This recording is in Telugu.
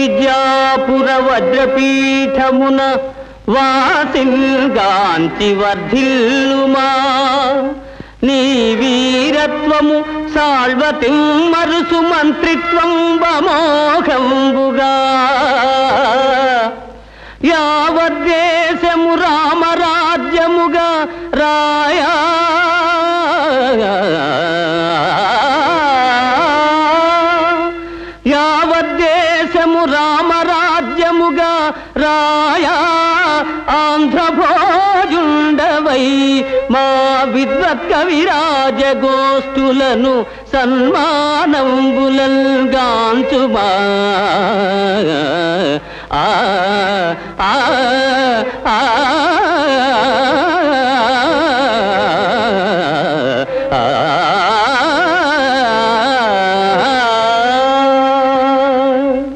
విద్యాపుర వజ్రపీఠమున వాసింగాంచి వర్ధిల్లుమా నీ వీరత్వము సాల్వతిం మరుసు మంత్రిత్వం బమోఘంబుగా యావద్దేశము రామరాజ్యముగా రాయా యావద్దేశము రామరాజ్యముగా రాయా ఆంధ్రభోజుండవై మా విద్వత్ కవిరాజ గోష్ఠులను సన్మానంబులంగాంచుమా ఆ ఆ